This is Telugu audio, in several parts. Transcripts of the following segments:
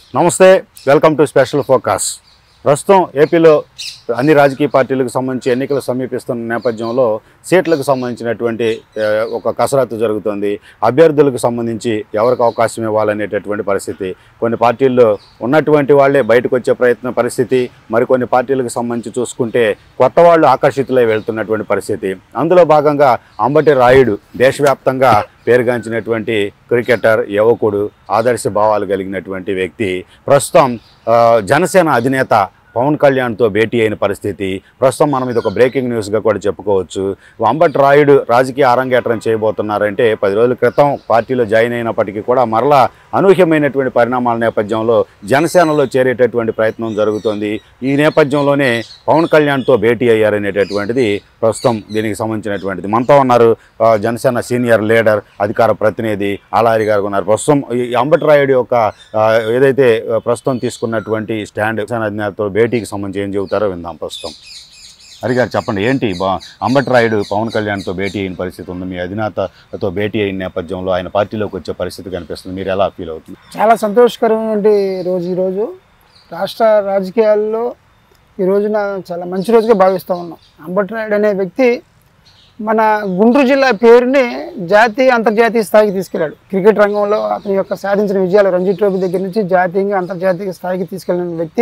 నమస్తే వెల్కమ్ టు స్పెషల్ ఫోకస్ ప్రస్తుతం ఏపీలో అన్ని రాజకీయ పార్టీలకు సంబంధించి ఎన్నికలు సమీపిస్తున్న నేపథ్యంలో సీట్లకు సంబంధించినటువంటి ఆ, ఒక కసరత్తు జరుగుతుంది అభ్యర్థులకు సంబంధించి ఎవరికి అవకాశం ఇవ్వాలనేటటువంటి పరిస్థితి కొన్ని పార్టీల్లో ఉన్నటువంటి వాళ్ళే బయటకు వచ్చే ప్రయత్న పరిస్థితి మరికొన్ని పార్టీలకు సంబంధించి చూసుకుంటే కొత్త వాళ్ళు ఆకర్షితులై వెళ్తున్నటువంటి పరిస్థితి అందులో భాగంగా అంబటి రాయుడు దేశవ్యాప్తంగా పేరుగాంచినటువంటి క్రికెటర్ యువకుడు ఆదర్శ భావాలు కలిగినటువంటి వ్యక్తి ప్రస్తుతం ఆ, జనసేన అధినేత పవన్ కళ్యాణ్తో భేటీ అయిన పరిస్థితి ప్రస్తుతం మనం ఇది ఒక బ్రేకింగ్ న్యూస్గా కూడా చెప్పుకోవచ్చు అంబటి రాయుడు రాజకీయ అరంగేట్రం చేయబోతున్నారంటే పది రోజుల క్రితం పార్టీలో జాయిన్ అయినప్పటికీ కూడా మరలా అనూహ్యమైనటువంటి పరిణామాల నేపథ్యంలో జనసేనలో చేరేటటువంటి ప్రయత్నం జరుగుతోంది ఈ నేపథ్యంలోనే పవన్ కళ్యాణ్తో భేటీ అయ్యారనేటటువంటిది ప్రస్తుతం దీనికి సంబంధించినటువంటిది మనతో ఉన్నారు ఆ, జనసేన సీనియర్ లీడర్ అధికార ప్రతినిధి ఆలారి గారు ఉన్నారు ప్రస్తుతం ఈ అంబటి రాయుడు యొక్క ఆ, ఏదైతే ఆ, ప్రస్తుతం తీసుకున్నటువంటి స్టాండ్ జనసేన అధినేతతో భేటీకి సంబంధించి ఏం చెబుతారో విందాం ప్రస్తుతం హరి గారు చెప్పండి ఏంటి బా అంబటి రాయుడు పవన్ కళ్యాణ్తో భేటీ అయిన పరిస్థితి ఉంది మీ అధినేతతో భేటీ అయిన నేపథ్యంలో ఆయన పార్టీలోకి వచ్చే పరిస్థితి కనిపిస్తుంది మీరు ఎలా ఫీల్ అవుతుంది చాలా సంతోషకరమైనటువంటి రోజు ఈరోజు రాష్ట్ర రాజకీయాల్లో ఈ రోజున చాలా మంచి రోజుగా భావిస్తూ ఉన్నాం అంబటి నాయుడు అనే వ్యక్తి మన గుంటూరు జిల్లా పేరుని జాతీయ అంతర్జాతీయ స్థాయికి తీసుకెళ్ళాడు క్రికెట్ రంగంలో అతని యొక్క సాధించిన విజయాలు రంజీ ట్రోఫీ దగ్గర నుంచి జాతీయంగా అంతర్జాతీయ స్థాయికి తీసుకెళ్ళిన వ్యక్తి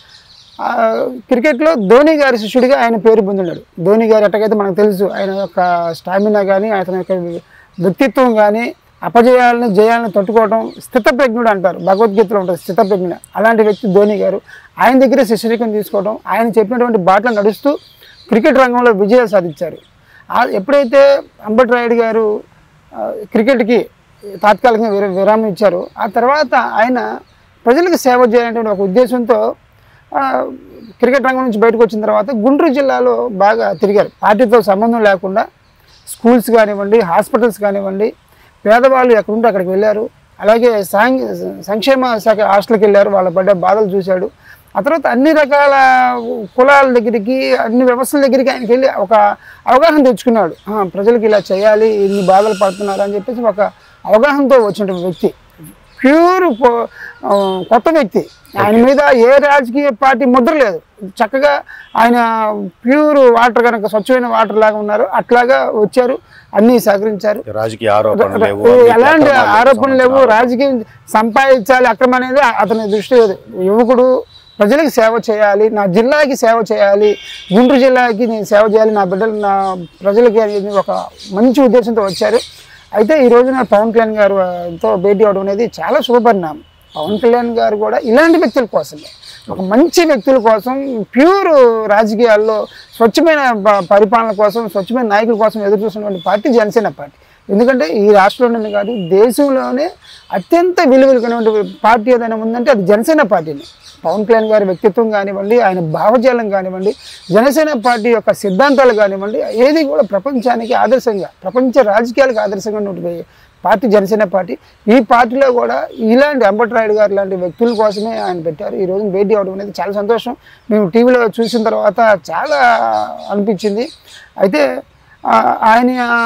ఆ, క్రికెట్లో ధోని గారి శిష్యుడిగా ఆయన పేరు పొందినాడు ధోని గారు ఎట్టకైతే మనకు తెలుసు ఆయన యొక్క స్టామినా కానీ ఆయన యొక్క వ్యక్తిత్వం కానీ అపజయాలను జయాలను తట్టుకోవడం స్థితప్రజ్ఞుడు అంటారు భగవద్గీతలో ఉంటుంది స్థితప్రజ్ఞ అలాంటి వ్యక్తి ధోని గారు ఆయన దగ్గరే శిష్యరికం తీసుకోవడం ఆయన చెప్పినటువంటి బాటలు నడుస్తూ క్రికెట్ రంగంలో విజయాలు సాధించారు ఆ ఎప్పుడైతే అంబటి రాయుడు గారు ఆ, క్రికెట్కి తాత్కాలికంగా విర విరామం ఇచ్చారు ఆ తర్వాత ఆయన ప్రజలకు సేవ చేయాలనేటువంటి ఒక ఉద్దేశంతో ఆ, క్రికెట్ రంగం నుంచి బయటకు వచ్చిన తర్వాత గుంటూరు జిల్లాలో బాగా తిరిగారు పార్టీతో సంబంధం లేకుండా స్కూల్స్ కానివ్వండి హాస్పిటల్స్ కానివ్వండి పేదవాళ్ళు ఎక్కడుంటే అక్కడికి వెళ్ళారు అలాగే సాంఘ సంక్షేమ శాఖ హాస్టల్కి వెళ్ళారు వాళ్ళ పడ్డ బాధలు చూశాడు ఆ తర్వాత అన్ని రకాల కులాల దగ్గరికి అన్ని వ్యవస్థల దగ్గరికి ఆయనకి వెళ్ళి ఒక అవగాహన తెచ్చుకున్నాడు ఆ, ప్రజలకు ఇలా చేయాలి ఇన్ని బాధలు పడుతున్నారు అని చెప్పేసి ఒక అవగాహనతో వచ్చిన వ్యక్తి ప్యూర్ పో- ఆ, కొత్త వ్యక్తి ఆయన మీద ఏ రాజకీయ పార్టీ ముద్ర లేదు చక్కగా ఆయన ప్యూర్ వాటర్ కనుక స్వచ్ఛమైన వాటర్ లాగా ఉన్నారు అట్లాగా వచ్చారు అన్నీ సహకరించారు రాజకీయ ఆరోపణలు లేవు ఎలాంటి అక్రమాలు ఆరోపణలు లేవు సంబంధించిన రాజకీయం సంపాదించాలి అక్రమం అనేది అతని దృష్టి లేదు యువకుడు ప్రజలకు సేవ చేయాలి నా జిల్లాకి సేవ చేయాలి గుంటూరు జిల్లాకి నేను సేవ చేయాలి నా బిడ్డలు నా ప్రజలకి అనేది ఒక మంచి ఉద్దేశంతో వచ్చారు అయితే ఈ రోజున పవన్ కళ్యాణ్ గారితో భేటీ అవడం అనేది చాలా శుభపరిణామం పవన్ కళ్యాణ్ గారు కూడా ఇలాంటి వ్యక్తుల కోసమే ఒక మంచి వ్యక్తుల కోసం ప్యూర్ రాజకీయాల్లో స్వచ్ఛమైన ప- పరిపాలన కోసం స్వచ్ఛమైన నాయకుల కోసం ఎదురు చూస్తున్నటువంటి పార్టీ జనసేన పార్టీ ఎందుకంటే ఈ రాష్ట్రంలోనే కాదు దేశంలోనే అత్యంత విలువలు కలిగినటువంటి పార్టీ ఏదైనా ఉందంటే అది జనసేన పార్టీని పవన్ కళ్యాణ్ గారి వ్యక్తిత్వం కానివ్వండి ఆయన భావజాలం కానివ్వండి జనసేన పార్టీ యొక్క సిద్ధాంతాలు కానివ్వండి ఏది కూడా ప్రపంచానికి ఆదర్శంగా ప్రపంచ రాజకీయాలకు ఆదర్శంగా ఉన్నటువంటి పార్టీ జనసేన పార్టీ ఈ పార్టీలో కూడా ఇలాంటి అంబటి రాయుడు గారు లాంటి వ్యక్తుల కోసమే ఆయన పెట్టారు ఈ రోజు భేటీ అవడం అనేది చాలా సంతోషం మేము టీవీలో చూసిన తర్వాత చాలా అనిపించింది అయితే ఆ, ఆయన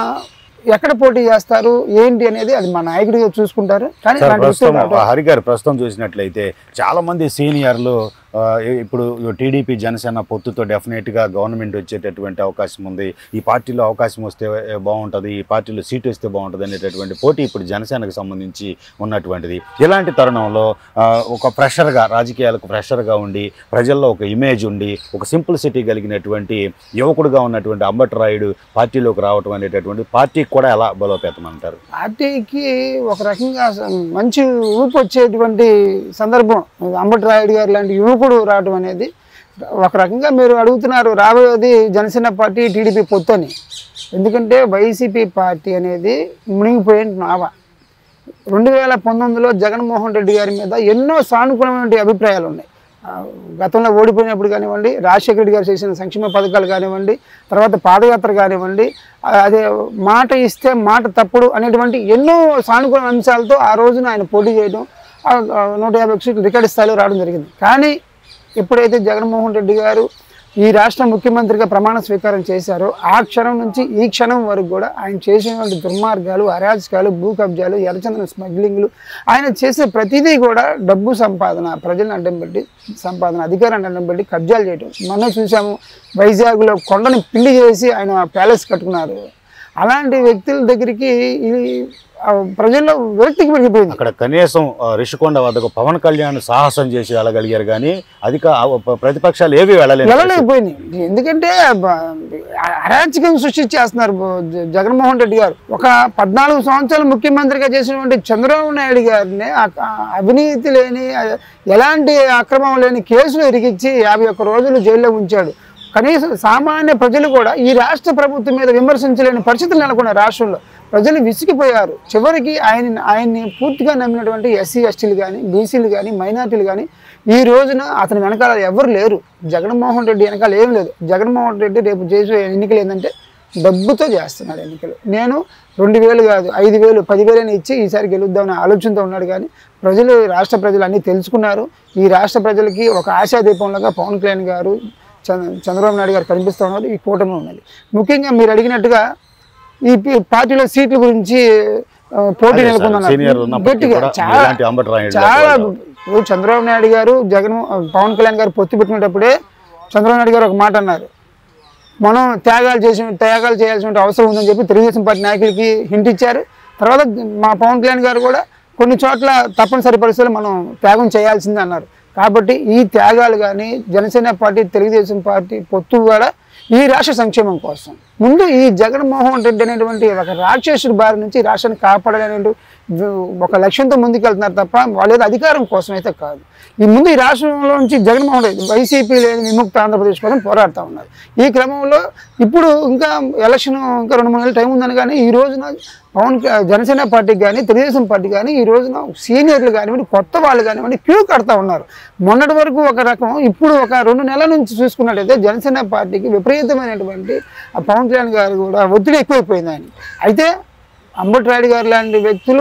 ఎక్కడ పోటీ చేస్తారు ఏంటి అనేది అది మా నాయకుడిగా చూసుకుంటారు కానీ సార్ అలాంటి వ్యక్తులు ప్రస్తుతం హరి గారు ప్రస్తుతం చూసినట్లయితే చాలా మంది సీనియర్లు ఆ, ఇప్పుడు టీడీపీ జనసేన పొత్తుతో డెఫినెట్గా గవర్నమెంట్ వచ్చేటటువంటి అవకాశం ఉంది ఈ పార్టీలో అవకాశం వస్తే ఏ, బాగుంటుంది ఈ పార్టీలో సీటు వస్తే బాగుంటుంది అనేటటువంటి పోటీ ఇప్పుడు జనసేనకు సంబంధించి ఉన్నటువంటిది ఇలాంటి తరుణంలో ఆ, ఒక ప్రెషర్గా రాజకీయాలకు ప్రెషర్గా ఉండి ప్రజల్లో ఒక ఇమేజ్ ఉండి ఒక సింప్లిసిటీ కలిగినటువంటి యువకుడుగా ఉన్నటువంటి అంబటి రాయుడు పార్టీలోకి రావటం అనేటటువంటి పార్టీకి కూడా ఎలా బలోపేతం అంటారు పార్టీకి ఒక రకంగా స- మంచి ఊపు వచ్చేటువంటి సందర్భం అంబటి రాయుడు గారు లాంటి యువకుడు రావడం అనేది ఒక రకంగా మీరు అడుగుతున్నారు రాబోయేది జనసేన పార్టీ టీడీపీ పొత్తు అని ఎందుకంటే వైసీపీ పార్టీ అనేది మునిగిపోయిన నావ రెండు వేల పంతొమ్మిదిలో జగన్మోహన్ రెడ్డి గారి మీద ఎన్నో సానుకూలమైన అభిప్రాయాలు ఉన్నాయి ఆ, గతంలో ఓడిపోయినప్పుడు కానివ్వండి రాజశేఖర రెడ్డి గారు చేసిన సంక్షేమ పథకాలు కానివ్వండి తర్వాత పాదయాత్ర కానివ్వండి ఆ, అదే మాట ఇస్తే మాట తప్పుడు అనేటువంటి ఎన్నో సానుకూల అంశాలతో ఆ రోజున ఆయన పోటీ చేయడం ఆ, ఆ, నూట యాభై సీట్లు రికార్డు స్థాయిలో రావడం జరిగింది కానీ ఎప్పుడైతే జగన్మోహన్ రెడ్డి గారు ఈ రాష్ట్ర ముఖ్యమంత్రిగా ప్రమాణ స్వీకారం చేశారో ఆ క్షణం నుంచి ఈ క్షణం వరకు కూడా ఆయన చేసినటువంటి దుర్మార్గాలు అరాచకాలు భూ కబ్జాలు ఎర్రచందన స్మగ్లింగ్లు ఆయన చేసే ప్రతిదీ కూడా డబ్బు సంపాదన ప్రజలను అడ్డం పెట్టి సంపాదన అధికారాన్ని అడ్డం పెట్టి కబ్జాలు చేయడం మనం చూసాము వైజాగ్లో కొండని పిండి చేసి ఆయన ప్యాలెస్ కట్టుకున్నారు అలాంటి వ్యక్తుల దగ్గరికి ఇది ఆ, ప్రజల్లో విరక్తికి పెరిగిపోయింది అక్కడ కనీసం ఆ, రిషికొండ వద్దకు పవన్ కళ్యాణ్ సాహసం చేసి వెళ్ళగలిగారు కానీ అధిక ఆ, ప- ప్రతిపక్షాలు ఏవి వెళ్ళలేదు వెళ్ళలేకపోయినాయి ఎందుకంటే బ- అరాచకం సృష్టించేస్తున్నారు బ- జ- జగన్మోహన్ రెడ్డి గారు ఒక పద్నాలుగు సంవత్సరాలు ముఖ్యమంత్రిగా చేసినటువంటి చంద్రబాబు నాయుడు గారిని ఆ- ఆ అవినీతి లేని ఆ, ఎలాంటి అక్రమం లేని కేసులు ఇరికిచ్చి యాభై ఒక్క రోజులు జైల్లో ఉంచాడు కనీసం సామాన్య ప్రజలు కూడా ఈ రాష్ట్ర ప్రభుత్వం మీద విమర్శించలేని పరిస్థితులు నెలకొన్నాయి రాష్ట్రంలో ప్రజలు విసిగిపోయారు చివరికి ఆయన ఆయన్ని పూర్తిగా నమ్మినటువంటి ఎస్సీ ఎస్టీలు కానీ బీసీలు కానీ మైనార్టీలు కానీ ఈ రోజున అతని వెనకాల ఎవరు లేరు జగన్మోహన్ రెడ్డి వెనకాల ఏం లేదు జగన్మోహన్ రెడ్డి రేపు చేసే ఎన్నికలు ఏంటంటే డబ్బుతో చేస్తున్నాడు ఎన్నికలు నేను రెండు వేలు కాదు ఐదు వేలు పదివేలని ఇచ్చి ఈసారి గెలుద్దామనే ఆలోచనతో ఉన్నాడు కానీ ప్రజలు రాష్ట్ర ప్రజలు అన్నీ తెలుసుకున్నారు ఈ రాష్ట్ర ప్రజలకి ఒక ఆశాదీపంలాగా పవన్ కళ్యాణ్ గారు చంద్ర చంద్రబాబు నాయుడు గారు కనిపిస్తూ ఉన్నారు ఈ కూటమి ఉన్నది ముఖ్యంగా మీరు అడిగినట్టుగా ఈ పి- పార్టీలో సీట్ల గురించి ఆ, పోటీ సీనియర్లు నెలకొందన్నారు ఉన్నప్పటికీ గట్టిగా కూడా చాలా ఇలాంటి అంబటరాయుడు చాలా ఇప్పుడు చంద్రబాబు నాయుడు గారు జగన్ పవన్ కళ్యాణ్ గారు పొత్తు పెట్టినప్పుడే చంద్రబాబు నాయుడు గారు ఒక మాట అన్నారు మనం త్యాగాలు చేసి త్యాగాలు చేయాల్సిన అవసరం ఉందని చెప్పి తెలుగుదేశం పార్టీ నాయకులకి హింట్ ఇచ్చారు తర్వాత మా పవన్ కళ్యాణ్ గారు కూడా కొన్ని చోట్ల తప్పనిసరి పరిస్థితులు మనం త్యాగం చేయాల్సిందే అన్నారు కాబట్టి ఈ త్యాగాలు కానీ జనసేన పార్టీ తెలుగుదేశం పార్టీ పొత్తు కూడా ఈ రాష్ట్ర సంక్షేమం కోసం ముందు ఈ జగన్మోహన్ రెడ్డి అనేటువంటి ఒక రాక్షసుడి బారి నుంచి ఈ రాష్ట్రాన్ని కాపాడాలనే ఒక లక్ష్యంతో ముందుకెళ్తున్నారు తప్ప వాళ్ళు ఏదో అధికారం కోసం అయితే కాదు ఈ ముందు ఈ రాష్ట్రంలో నుంచి జగన్మోహన్ రెడ్డి వైసీపీ లేని విముక్త ఆంధ్రప్రదేశ్ కోసం పోరాడుతూ ఉన్నారు ఈ క్రమంలో ఇప్పుడు ఇంకా ఎలక్షన్ ఇంకా రెండు మూడు నెలలు టైం ఉందని కానీ ఈ రోజున పవన్ క- జనసేన పార్టీకి కానీ తెలుగుదేశం పార్టీ కానీ ఈ రోజున సీనియర్లు కానివ్వండి కొత్త వాళ్ళు కానివ్వండి క్యూ కడతా ఉన్నారు మొన్నటి వరకు ఒక రకం ఇప్పుడు ఒక రెండు నెలల నుంచి చూసుకున్నట్టయితే జనసేన పార్టీకి విపరీతమైనటువంటి ఆ పవన్ కళ్యాణ్ గారు కూడా ఒత్తిడి ఎక్కువైపోయింది ఆయన అయితే అంబటి రాయుడు గారు లాంటి వ్యక్తులు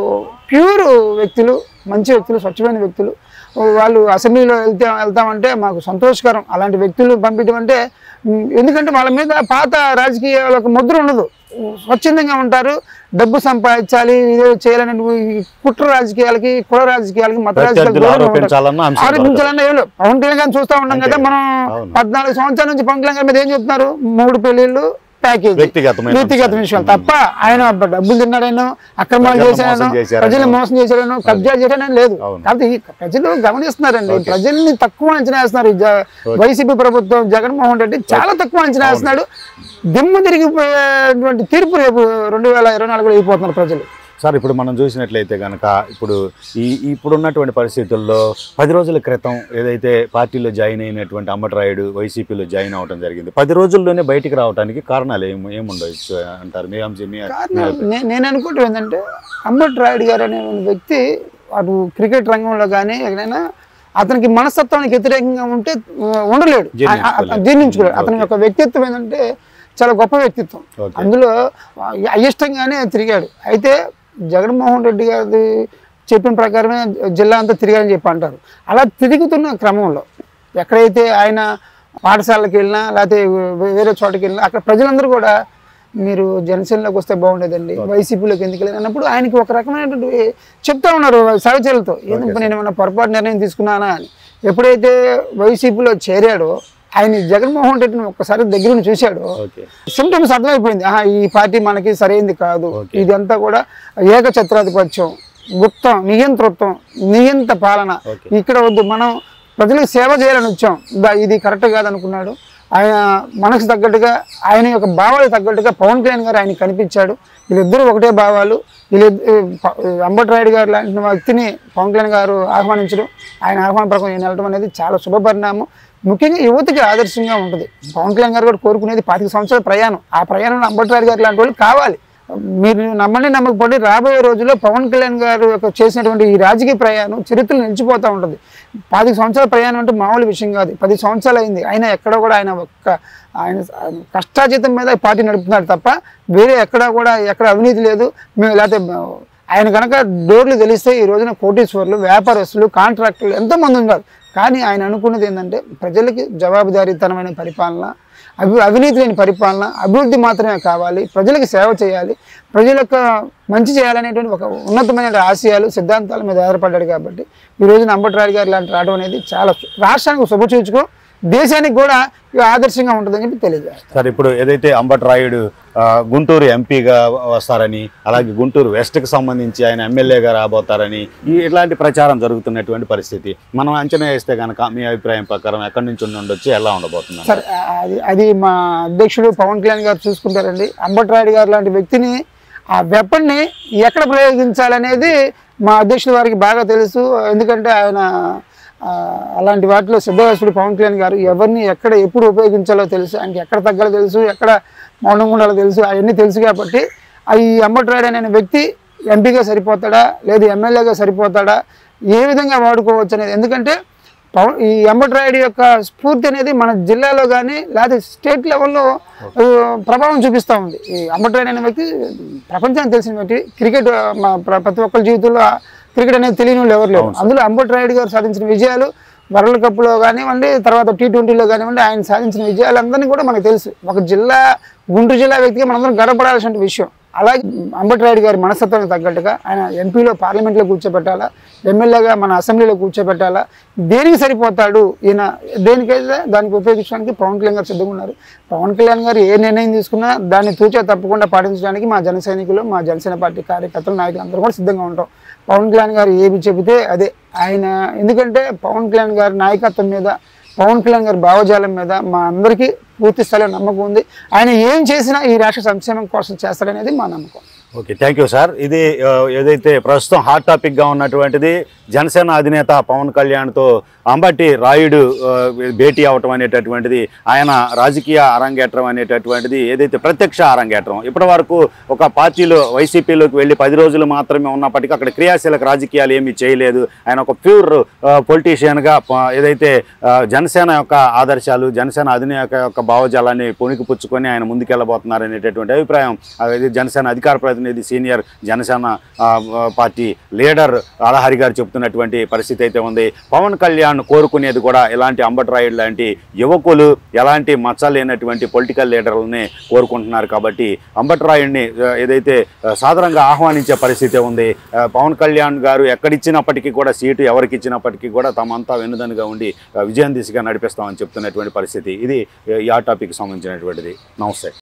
ప్యూర్ వ్యక్తులు మంచి వ్యక్తులు స్వచ్ఛమైన వ్యక్తులు వాళ్ళు అసెంబ్లీలో వెళ్తే వెళ్తామంటే మాకు సంతోషకరం అలాంటి వ్యక్తులు పంపించడం అంటే ఉమ్, ఎందుకంటే వాళ్ళ మీద పాత రాజకీయాల ఒక ముద్ర ఉండదు స్వచ్ఛందంగా ఉంటారు డబ్బు సంపాదించాలి ఇదే చేయాలని ఈ కుట్ర రాజకీయాలకి కుల రాజకీయాలకి మత ప్రత్యర్థులు రాజకీయాలకి దూరంగా ఉంటారు. ఆరోపించాలన్న అంశం ఆరోపించాలన్న ఏం లేదు పవన్ కళ్యాణ్ గారిని చూస్తా ఉన్నాం కదా మనం అవును. పద్నాలుగు సంవత్సరాల నుంచి పవన్ కళ్యాణ్ గారి మీద ఏం చెప్తున్నారు మూడు పెళ్లిళ్ళు ప్యాకేజ్ వ్యక్తిగతమైన వ్యక్తిగత విషయాలు తప్ప ఆయన డబ్బులు తిన్నాడనో అక్రమాలు ప్రజలను చేశాడనో మోసం చేశారనో. ప్రజలు మోసం చేశాడనో కబ్జా చేశాడని లేదు అవును. కాబట్టి ఈ ప్రజలు గమనిస్తున్నారండి ప్రజల్ని తక్కువ అంచనా వేస్తున్నారు ఈ జ- వైసీపీ ప్రభుత్వం జగన్మోహన్ రెడ్డి చాలా తక్కువ అంచనా వేస్తున్నాడు దిమ్మ తిరిగిపోయేటువంటి తీర్పు రేపు రెండు వేల ఇరవై నాలుగులో అయిపోతున్నారు ప్రజలు సార్ ఇప్పుడు మనం చూసినట్లయితే కనుక ఇప్పుడు ఈ ఇప్పుడున్నటువంటి పరిస్థితుల్లో పది రోజుల క్రితం ఏదైతే పార్టీలో జాయిన్ అయినటువంటి అమ్మటరాయుడు వైసీపీలో జాయిన్ అవడం జరిగింది పది రోజుల్లోనే బయటికి రావడానికి కారణాలు ఏం ఏముండవచ్చు అంటారు మీ అంశం మీ కారణం నే- నేను అనుకోవటం ఏంటంటే అంబటి రాయుడు గారు అనే వ్యక్తి అటు క్రికెట్ రంగంలో కానీ ఎక్కడైనా అతనికి మనస్తత్వానికి వ్యతిరేకంగా ఉంటే ఆ, ఉండలేడు ఆ- ఆ- అతను జీర్ణించుకోలేడు అతని యొక్క వ్యక్తిత్వం ఏంటంటే చాలా గొప్ప వ్యక్తిత్వం ఓకే. అందులో ఆ, అయిష్టంగానే తిరిగాడు అయితే జగన్మోహన్ రెడ్డి గారి చెప్పిన ప్రకారమే జిల్లా అంతా తిరిగారని చెప్పి అంటారు అలా తిరుగుతున్న క్రమంలో ఎక్కడైతే ఆయన పాఠశాలకు వెళ్ళినా లేకపోతే వే- వేరే చోటకి వెళ్ళినా అక్కడ ప్రజలందరూ కూడా మీరు జనసేనలోకి వస్తే బాగుండేదండి వైసీపీలోకి ఎందుకు వెళ్ళిన అన్నప్పుడు ఆయనకి ఒక రకమైనటువంటి చెప్తా ఉన్నారు సహచరులతో ఎందుకు నేను ఏమైనా పొరపాటు నిర్ణయం తీసుకున్నానా అని ఎప్పుడైతే వైసీపీలో చేరాడో ఆయన జగన్మోహన్ రెడ్డిని ఒక్కసారి దగ్గర నుంచి చూశాడో ఓకే సిమ్టమ్స్ అర్థమైపోయింది ఆహా ఈ పార్టీ మనకి సరైంది కాదు Okay. ఇదంతా కూడా ఏకఛత్రాధిపత్యం గుప్తం నియంతృత్వం నియంత పాలన Okay. ఇక్కడ వద్దు మనం ప్రజలకు సేవ చేయాలని వచ్చాం దా- ఇది కరెక్ట్ కాదనుకున్నాడు ఆయన మనసు తగ్గట్టుగా ఆయన యొక్క భావాలకు తగ్గట్టుగా పవన్ కళ్యాణ్ గారు ఆయన కనిపించాడు వీళ్ళిద్దరూ ఒకటే భావాలు వీళ్ళిద్దరు అంబటి రాయుడు గారు లాంటి వ్యక్తిని పవన్ కళ్యాణ్ గారు ఆహ్వానించడం ఆయన ఆహ్వాన ప్రకారం ఈయన వెళ్ళడం అనేది చాలా శుభపరిణామం ముఖ్యంగా యువతకి ఆదర్శంగా ఉంటుంది పవన్ కళ్యాణ్ గారు కూడా కోరుకునేది పాతిక సంవత్సరాల ప్రయాణం ఆ ప్రయాణంలో అంబటి రాయుడు గారు లాంటి వాళ్ళు కావాలి మీరు నమ్మండి నమ్మకపోతే రాబోయే రోజుల్లో పవన్ కళ్యాణ్ గారు యొక్క చేసినటువంటి ఈ రాజకీయ ప్రయాణం చరిత్రలో నిలిచిపోతూ ఉంటుంది పాతిక సంవత్సరాల ప్రయాణం అంటే మామూలు విషయం కాదు పది సంవత్సరాలు అయింది అయినా ఎక్కడ కూడా ఆయన ఒక్క ఆయన కష్టాజీతం మీద ఈ పార్టీ నడుపుతున్నాడు తప్ప వేరే ఎక్కడ కూడా ఎక్కడ అవినీతి లేదు మేము లేకపోతే ఆయన కనుక డోర్లు తెలిస్తే ఈ రోజున కోటీశ్వర్లు వ్యాపారస్తులు కాంట్రాక్టర్లు ఎంతోమంది ఉన్నారు కానీ ఆయన అనుకున్నది ఏంటంటే ప్రజలకి జవాబుదారీతనమైన పరిపాలన అభి అవినీతి లేని పరిపాలన అభివృద్ధి మాత్రమే కావాలి ప్రజలకు సేవ చేయాలి ప్రజలకు మంచి చేయాలనేటువంటి ఒక ఉన్నతమైన ఆశయాలు సిద్ధాంతాల మీద ఆధారపడ్డాడు కాబట్టి ఈ రోజున అంబటరాజు గారు ఇలాంటి రావడం అనేది చాలా రాష్ట్రానికి శుభసూచకం దేశానికి కూడా ఇది ఆదర్శంగా ఉంటుందని చెప్పి తెలియజేస్తారు సార్ ఇప్పుడు ఏదైతే అంబట్ రాయుడు ఆ, గుంటూరు ఎంపీగా వస్తారని అలాగే గుంటూరు వెస్ట్కి సంబంధించి ఆయన ఎమ్మెల్యేగా రాబోతారని ఈ ఇట్లాంటి ప్రచారం జరుగుతున్నటువంటి పరిస్థితి మనం అంచనా వేస్తే కనుక మీ అభిప్రాయం ప్రకారం ఎక్కడి నుంచి ఉండి ఉండొచ్చు ఎలా ఉండబోతుంది సరే ఆ- అది అది మా అధ్యక్షుడు పవన్ కళ్యాణ్ గారు చూసుకుంటారండి అంబట్రాయుడు గారు లాంటి వ్యక్తిని ఆ వెపన్ని ఎక్కడ ప్రయోగించాలనేది మా అధ్యక్షుడు వారికి బాగా తెలుసు ఎందుకంటే ఆయన ఆ, అలాంటి వాటిలో సిద్ధవేశ్వరుడు పవన్ కళ్యాణ్ గారు ఎవరిని ఎక్కడ ఎప్పుడు ఉపయోగించాలో తెలుసు ఆయనకి ఎక్కడ తగ్గాలో తెలుసు ఎక్కడ మౌనంగా ఉండాలో తెలుసు అవన్నీ తెలుసు కాబట్టి ఆ ఈ అంబట్రాయుడు అనే వ్యక్తి ఎంపీగా సరిపోతాడా లేదు ఎమ్మెల్యేగా సరిపోతాడా ఏ విధంగా వాడుకోవచ్చు అనేది ఎందుకంటే పవన్ ఈ అంబట్రాయుడు యొక్క స్ఫూర్తి అనేది మన జిల్లాలో కానీ లేదా స్టేట్ లెవెల్లో ఆ, ప్రభావం చూపిస్తూ ఉంది ఈ అంబట్రాయుడు అనే వ్యక్తి ప్రపంచానికి తెలిసిన వ్యక్తి క్రికెట్ ఆ, మా ప్ర- ప్రతి ఒక్కరి జీవితంలో క్రికెట్ అనేది తెలియని వాళ్ళు ఎవరు లేరు అందులో అంబట్రాయుడు గారు సాధించిన విజయాలు వరల్డ్ కప్లో కానివ్వండి తర్వాత టీ ట్వంటీలో కానివ్వండి ఆయన సాధించిన విజయాలందరినీ కూడా మనకు తెలుసు ఒక జిల్లా గుంటూరు జిల్లా వ్యక్తిగా మనందరం గర్వపడాల్సిన విషయం అలాగే అంబట్రాయుడు గారి మనస్తత్వానికి తగ్గట్టుగా ఆయన ఎంపీలో పార్లమెంట్లో కూర్చోబెట్టాలా ఎమ్మెల్యేగా మన అసెంబ్లీలో కూర్చోబెట్టాలా దేనికి సరిపోతాడు ఈయన దేనికైతే దానికి ఉపయోగించడానికి పవన్ కళ్యాణ్ గారు సిద్ధంగా ఉన్నారు పవన్ కళ్యాణ్ గారు ఏ నిర్ణయం తీసుకున్నా దాన్ని తూచా తప్పకుండా పాటించడానికి మా జన సైనికులు మా జనసేన పార్టీ కార్యకర్తలు నాయకులు అందరూ కూడా సిద్ధంగా ఉంటాం పవన్ కళ్యాణ్ గారు ఏమి చెబితే అదే ఆయన ఎందుకంటే పవన్ కళ్యాణ్ గారి నాయకత్వం మీద పవన్ కళ్యాణ్ గారి భావజాలం మీద మా అందరికీ పూర్తి స్థాయిలో నమ్మకం ఉంది ఆయన ఏం చేసినా ఈ రాష్ట్ర సంక్షేమం కోసం చేస్తాడనేది మా నమ్మకం ఓకే థ్యాంక్ యూ సార్ ఇది ఆ, ఏదైతే ప్రస్తుతం హాట్ టాపిక్గా ఉన్నటువంటిది జనసేన అధినేత పవన్ కళ్యాణ్తో అంబటి రాయుడు ఆ, భేటీ అవటం అనేటటువంటిది ఆయన రాజకీయ అరంగేట్రం అనేటటువంటిది ఏదైతే ప్రత్యక్ష అరంగేట్రం ఇప్పటి వరకు ఒక పార్టీలో వైసీపీలోకి వెళ్ళి పది రోజులు మాత్రమే ఉన్నప్పటికీ అక్కడ క్రియాశీలక రాజకీయాలు ఏమీ చేయలేదు ఆయన ఒక ప్యూర్ పొలిటీషియన్గా ఏదైతే ఆ, జనసేన యొక్క ఆదర్శాలు జనసేన అధినేత యొక్క భావజాలాన్ని పుణికి పుచ్చుకొని ఆయన ముందుకెళ్ళబోతున్నారు అనేటటువంటి అభిప్రాయం ఆ, ఇది జనసేన అధికార ప్రతినిధి సీనియర్ జనసేన ఆ, ఆ, పార్టీ లీడర్ అలహరి గారు చెప్తున్నటువంటి పరిస్థితి అయితే ఉంది పవన్ కళ్యాణ్ కోరుకునేది కూడా ఇలాంటి అంబట్రాయుడు లాంటి యువకులు ఎలాంటి మచ్చ లేనటువంటి పొలిటికల్ లీడర్లని కోరుకుంటున్నారు కాబట్టి అంబట్రాయుడిని ఆ, ఏదైతే ఆ, సాధారణంగా ఆహ్వానించే పరిస్థితి ఉంది ఆ, పవన్ కళ్యాణ్ గారు ఎక్కడిచ్చినప్పటికీ కూడా సీటు ఎవరికి ఇచ్చినప్పటికీ కూడా తమంతా వెన్నుదనుగా ఉండి ఆ, విజయం దిశగా నడిపిస్తామని చెప్తున్నటువంటి పరిస్థితి ఇది ఆ, ఈ ఆ టాపిక్ సంబంధించినటువంటిది నమస్తే